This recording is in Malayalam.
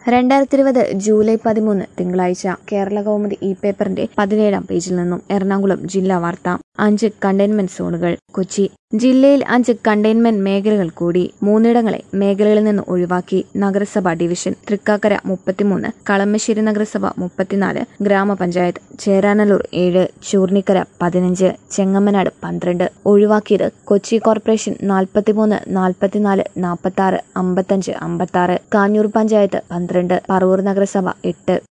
രണ്ടായിരത്തി ഇരുപത് ജൂലൈ പതിമൂന്ന് തിങ്കളാഴ്ച കേരള കൗമുദി ഇ പേപ്പറിന്റെ പതിനേഴാം പേജിൽ നിന്നും എറണാകുളം ജില്ലാ വാർത്ത അഞ്ച് കണ്ടെയ്ൻമെന്റ് സോണുകൾ കൊച്ചി ജില്ലയിൽ അഞ്ച് കണ്ടെയ്ൻമെന്റ് മേഖലകൾ കൂടി മൂന്നിടങ്ങളെ മേഖലകളിൽ നിന്ന് ഒഴിവാക്കി നഗരസഭ ഡിവിഷൻ തൃക്കാക്കര മുപ്പത്തിമൂന്ന് കളമശ്ശേരി നഗരസഭ മുപ്പത്തിനാല് ഗ്രാമപഞ്ചായത്ത് ചേരാനല്ലൂർ ഏഴ് ചൂർണിക്കര പതിനഞ്ച് ചെങ്ങമ്മനാട് പന്ത്രണ്ട് ഒഴിവാക്കിയത് കൊച്ചി കോർപ്പറേഷൻ നാൽപ്പത്തിമൂന്ന് നാൽപ്പത്തിനാല് നാൽപ്പത്തി ആറ് അമ്പത്തഞ്ച് അമ്പത്തി ആറ് കാഞ്ഞൂർ പഞ്ചായത്ത് പന്ത്രണ്ട് പറവൂർ നഗരസഭ എട്ട്